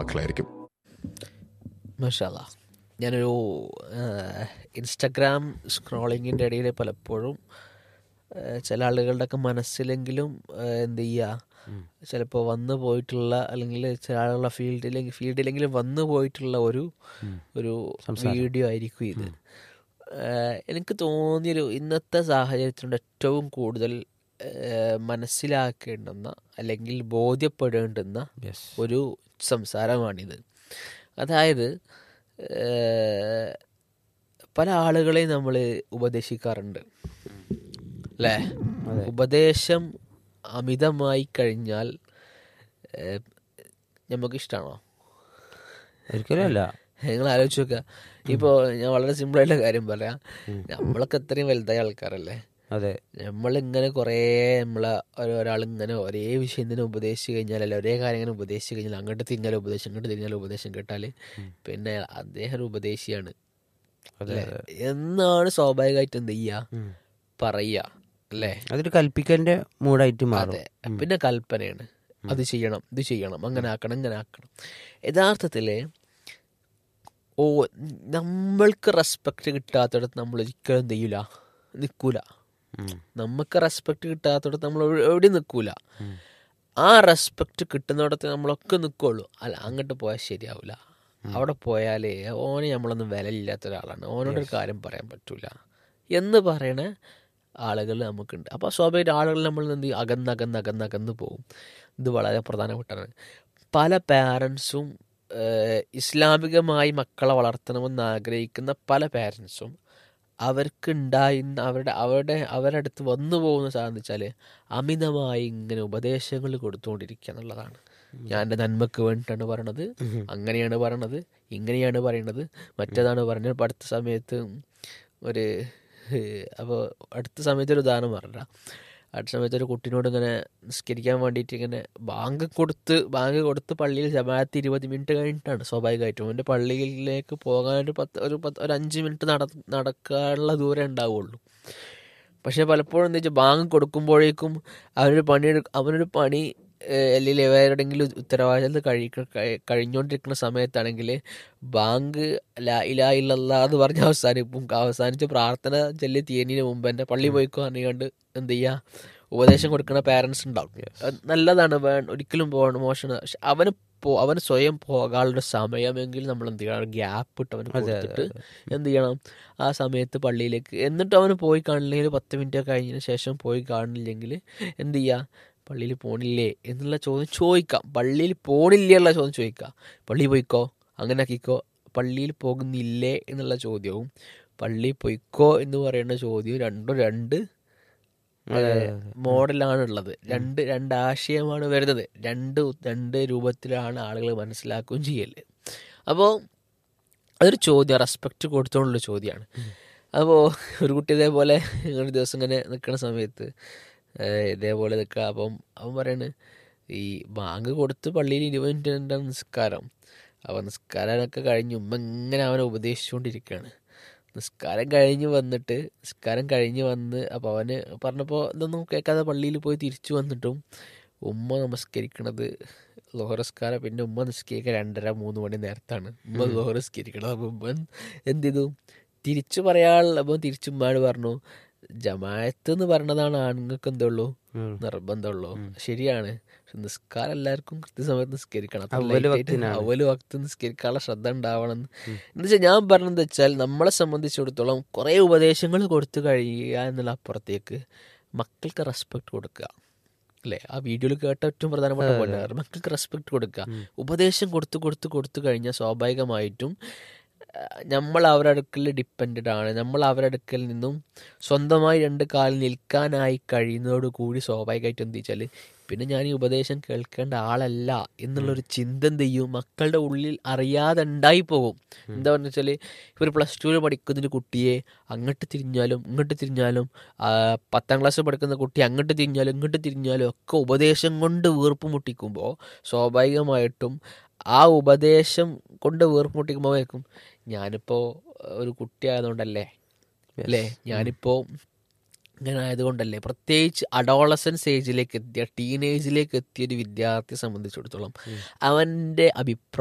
മക്കളായിരിക്കും മഷാല ഞാനൊരു ഇൻസ്റ്റഗ്രാം സ്ക്രോളിങ്ങിൻ്റെ ഇടയിൽ പലപ്പോഴും ആ, ചില ആളുകളുടെയൊക്കെ മനസ്സിലെങ്കിലും ആ, എന്ത് ചെയ്യുക ചിലപ്പോൾ വന്നു പോയിട്ടുള്ള അല്ലെങ്കിൽ ചില ആളുകളുടെ ഫീൽഡിലെങ്കിൽ ഫീൽഡിലെങ്കിലും വന്നു പോയിട്ടുള്ള ഒരു ഒരു വീഡിയോ ആയിരിക്കും ഇത് ആ, എനിക്ക് തോന്നിയൊരു ഇന്നത്തെ സാഹചര്യത്തിനുണ്ട് ഏറ്റവും കൂടുതൽ ആ, മനസ്സിലാക്കേണ്ടുന്ന അല്ലെങ്കിൽ ബോധ്യപ്പെടേണ്ടുന്ന യെസ് ഒരു സംസാരമാണിത് അതായത് ഏഹ്, പല ആളുകളെയും നമ്മൾ ഉപദേശിക്കാറുണ്ട് അല്ലേ ഉപദേശം അമിതമായി കഴിഞ്ഞാൽ ഏഹ്, നമുക്കിഷ്ടമാണോ ഒരിക്കലും അല്ല നിങ്ങൾ ആലോചിച്ച് നോക്കുക ഇപ്പോൾ ഞാൻ വളരെ സിമ്പിളായിട്ടുള്ള കാര്യം പറയാം നമ്മളൊക്കെ എത്രയും വലുതായ ആൾക്കാരല്ലേ അതെ നമ്മളിങ്ങനെ കുറേ നമ്മളെ ഒരാൾ ഇങ്ങനെ ഒരേ വിഷയം തന്നെ ഉപദേശിച്ച് കഴിഞ്ഞാൽ അല്ല ഒരേ കാര്യം ഇങ്ങനെ ഉപദേശിച്ച് കഴിഞ്ഞാൽ അങ്ങോട്ട് തിരിഞ്ഞാൽ ഉപദേശം ഇങ്ങോട്ട് തിരിഞ്ഞാൽ ഉപദേശം കേട്ടാൽ പിന്നെ അദ്ദേഹം ഒരു ഉപദേശിയാണ് അല്ലേ എന്നാണ് സ്വാഭാവികമായിട്ട് എന്ത് ചെയ്യുക പറയുക അല്ലേ അതൊരു കൽപ്പിക്കലിന്റെ മൂഡായിട്ട് മാറും അതെ പിന്നെ കൽപ്പനയാണ് അത് ചെയ്യണം ഇത് ചെയ്യണം അങ്ങനെ ആക്കണം ഇങ്ങനെ ആക്കണം യഥാർത്ഥത്തിൽ ഓ നമ്മൾക്ക് റെസ്പെക്റ്റ് കിട്ടാത്തിടത്ത് നമ്മൾ ഒരിക്കലും എന്ത് ചെയ്യൂല നിൽക്കൂല ഉം. നമുക്ക് റെസ്പെക്റ്റ് കിട്ടാത്തിടത്ത് നമ്മൾ എവിടെ- എവിടെയും നിൽക്കൂല ആ റെസ്പെക്റ്റ് കിട്ടുന്നിടത്ത് നമ്മളൊക്കെ നിൽക്കുള്ളൂ അല്ല അങ്ങോട്ട് പോയാൽ ശരിയാവില്ല അവിടെ പോയാലേ ഓനെ നമ്മളൊന്നും വിലയില്ലാത്ത ഒരാളാണ് ഓനോടൊരു കാര്യം പറയാൻ പറ്റൂല എന്ന് പറയണ ആളുകൾ നമുക്കുണ്ട് അപ്പോൾ സ്വാഭാവിക ആളുകൾ നമ്മൾ എന്ത് ചെയ്യും? അകന്ന് അകന്ന് അകന്ന് അകന്ന് പോകും ഇത് വളരെ പ്രധാനപ്പെട്ടാണ് പല പാരൻസും ഇസ്ലാമികമായി മക്കളെ വളർത്തണമെന്ന് ആഗ്രഹിക്കുന്ന പല പാരൻസും അവർക്ക് ഉണ്ടായിരുന്ന അവരുടെ അവരുടെ അവരുടെ അടുത്ത് വന്നു പോകുന്ന സാധനം വെച്ചാൽ അമിതമായി ഇങ്ങനെ ഉപദേശങ്ങൾ കൊടുത്തുകൊണ്ടിരിക്കുക എന്നുള്ളതാണ് ഞാൻ എൻ്റെ നന്മക്ക് വേണ്ടിയിട്ടാണ് പറയണത് അങ്ങനെയാണ് പറയണത് ഇങ്ങനെയാണ് പറയണത് മറ്റേതാണ് പറഞ്ഞത് ഇപ്പം അടുത്ത സമയത്ത് ഒരു അപ്പോൾ അടുത്ത സമയത്ത് ഒരു ഉദാഹരണം പറഞ്ഞ അടുത്ത സമയത്ത് ഒരു കുട്ടീനോട് ഇങ്ങനെ നിസ്കരിക്കാൻ വേണ്ടിയിട്ട് ഇങ്ങനെ ബാങ്ക് കൊടുത്ത് ബാങ്ക് കൊടുത്ത് പള്ളിയിൽ ജമാഅത്ത് ഇരുപത് മിനിറ്റ് കഴിഞ്ഞിട്ടാണ് സ്വാഭാവികമായിട്ടും അവൻ്റെ പള്ളിയിലേക്ക് പോകാൻ ഒരു പത്ത് ഒരു പത്ത് ഒരു അഞ്ച് മിനിറ്റ് നട നടക്കാനുള്ള ദൂരം ഉണ്ടാവുള്ളൂ പക്ഷേ പലപ്പോഴും എന്താ വെച്ചാൽ ബാങ്ക് കൊടുക്കുമ്പോഴേക്കും അവനൊരു പണി അവനൊരു പണി ഏഹ്, അല്ലെങ്കിൽ വേറെവിടെയെങ്കിലും ഉത്തരവാദിത്തം കഴി കഴി- കഴിഞ്ഞുകൊണ്ടിരിക്കുന്ന സമയത്താണെങ്കിൽ ബാങ്ക് ലാ ഇലാ ഇല്ലല്ലാ എന്ന് പറഞ്ഞ് അവസാനിപ്പും അവസാനിച്ച് പ്രാർത്ഥന ചൊല്ലി തീയതിന് മുമ്പ് എൻ്റെ പള്ളി പോയിക്കോ അറിയാണ്ട് എന്ത് ചെയ്യുക ഉപദേശം കൊടുക്കുന്ന പാരൻസ് ഉണ്ടാവും അത് നല്ലതാണ് വേ ഒരിക്കലും പോകണം മോശമാണ് പക്ഷെ അവന് പോ അവന് സ്വയം പോകാനുള്ള സമയമെങ്കിൽ നമ്മൾ എന്ത് ചെയ്യണം ഗ്യാപ്പ് ഇട്ട് അവന് കൊടുത്തിട്ട് എന്ത് ചെയ്യണം ആ സമയത്ത് പള്ളിയിലേക്ക് എന്നിട്ട് അവന് പോയി കാണില്ലെങ്കിൽ പത്ത് മിനിറ്റ് കഴിഞ്ഞതിന് ശേഷം പോയി കാണില്ലെങ്കിൽ എന്ത് ചെയ്യുക പള്ളിയിൽ പോണില്ലേ എന്നുള്ള ചോദ്യം ചോദിക്കാം പള്ളിയിൽ പോണില്ലേ എന്നുള്ള ചോദ്യം ചോദിക്കാം പള്ളിയിൽ പോയിക്കോ അങ്ങനെ ആക്കിക്കോ പള്ളിയിൽ പോകുന്നില്ലേ എന്നുള്ള ചോദ്യവും പള്ളിയിൽ പോയിക്കോ എന്ന് പറയുന്ന ചോദ്യവും രണ്ടും രണ്ട് മോഡലാണ് ഉള്ളത് രണ്ട് രണ്ട് ആശയമാണ് വരുന്നത് രണ്ട് രണ്ട് രൂപത്തിലാണ് ആളുകൾ മനസ്സിലാക്കുകയും ചെയ്യല് അപ്പോൾ അതൊരു ചോദ്യം റെസ്പെക്റ്റ് കൊടുത്തോണ്ടുള്ള ചോദ്യമാണ് അപ്പോൾ ഒരു കുട്ടി ഇതേപോലെ ഒരു ദിവസം ഇങ്ങനെ നിൽക്കുന്ന സമയത്ത് ഏഹ് ഇതേപോലെ നിൽക്കുക അപ്പം അവൻ പറയാണ് ഈ ബാങ്ക് കൊടുത്ത് പള്ളിയിൽ ഇരുപത് മിനിറ്റ് നിസ്കാരം അപ്പോൾ നിസ്കാരമൊക്കെ കഴിഞ്ഞ് ഉമ്മ ഇങ്ങനെ അവനെ ഉപദേശിച്ചുകൊണ്ടിരിക്കുകയാണ് നിസ്കാരം കഴിഞ്ഞ് വന്നിട്ട് നിസ്കാരം കഴിഞ്ഞ് വന്ന് അപ്പോൾ അവന് പറഞ്ഞപ്പോൾ ഇതൊന്നും കേൾക്കാതെ പള്ളിയിൽ പോയി തിരിച്ചു വന്നിട്ടും ഉമ്മ നമസ്കരിക്കണത് ലോഹറസ്കാരം പിന്നെ ഉമ്മ നിസ്കരിക്കുക രണ്ടര മൂന്ന് മണി നേരത്താണ് ഉമ്മ ലോഹറസ്കരിക്കണത് അപ്പോൾ ഉമ്മ എന്ത് ചെയ്തു തിരിച്ചു പറയാനുള്ള അപ്പോൾ തിരിച്ചു ഉമ്മാട് പറഞ്ഞു ജമായത്ത് എന്ന് പറഞ്ഞതാണ് ആണുങ്ങൾക്ക് എന്തുള്ളൂ നിർബന്ധമുള്ളൂ ശരിയാണ് പക്ഷെ നിസ്കാരം എല്ലാവർക്കും കൃത്യസമയത്ത് നിസ്കരിക്കണം അത്ര അവല് late ആയിട്ട് വക്തിനാണ്. അവല് വക്ത് നിസ്കരിക്കാനുള്ള ശ്രദ്ധ ഉണ്ടാവണം എന്ന് വെച്ചാൽ ഞാൻ പറഞ്ഞത് വെച്ചാൽ നമ്മളെ സംബന്ധിച്ചിടത്തോളം കുറേ ഉപദേശങ്ങൾ കൊടുത്തു കഴിയുക എന്നുള്ള അപ്പുറത്തേക്ക് മക്കൾക്ക് റെസ്പെക്ട് കൊടുക്കുക അല്ലേ ആ വീഡിയോയിൽ കേട്ട ഏറ്റവും പ്രധാനപ്പെട്ട പോയിന്റ് മക്കൾക്ക് റെസ്പെക്ട് കൊടുക്കുക ഉപദേശം കൊടുത്ത് കൊടുത്ത് കൊടുത്തു കഴിഞ്ഞാൽ സ്വാഭാവികമായിട്ടും നമ്മൾ അവരുടെ അടുക്കൽ ഡിപ്പെൻഡ് ആണ് നമ്മൾ അവരുടെ അടുക്കൽ നിന്നും സ്വന്തമായി രണ്ട് കാലിൽ നിൽക്കാനായി കഴിയുന്നതോട് കൂടി സ്വാഭാവികമായിട്ടും എന്ത് വെച്ചാൽ പിന്നെ ഞാൻ ഈ ഉപദേശം കേൾക്കേണ്ട ആളല്ല എന്നുള്ളൊരു ചിന്ത എന്ത് ചെയ്യും മക്കളുടെ ഉള്ളിൽ അറിയാതെ ഉണ്ടായി പോകും എന്താ പറഞ്ഞു വെച്ചാൽ ഇപ്പോൾ ഒരു പ്ലസ് ടുവിൽ പഠിക്കുന്ന ഒരു കുട്ടിയെ അങ്ങോട്ട് തിരിഞ്ഞാലും ഇങ്ങോട്ട് തിരിഞ്ഞാലും ആ, പത്താം ക്ലാസ്സിൽ പഠിക്കുന്ന കുട്ടി അങ്ങോട്ട് തിരിഞ്ഞാലും ഇങ്ങോട്ട് തിരിഞ്ഞാലും ഒക്കെ ഉപദേശം കൊണ്ട് വീർപ്പ് മുട്ടിക്കുമ്പോൾ സ്വാഭാവികമായിട്ടും ആ ഉപദേശം കൊണ്ട് വീർപ്പ് മുട്ടിക്കുമ്പോഴേക്കും ഞാനിപ്പോൾ ഒരു കുട്ടിയായതുകൊണ്ടല്ലേ അല്ലേ ഞാനിപ്പോൾ ഇങ്ങനെ ആയതുകൊണ്ടല്ലേ പ്രത്യേകിച്ച് അഡോളസൻസ് ഏജിലേക്ക് എത്തിയ ടീനേജിലേക്ക് എത്തിയ ഒരു വിദ്യാർത്ഥിയെ സംബന്ധിച്ചിടത്തോളം അവൻ്റെ അഭിപ്രായം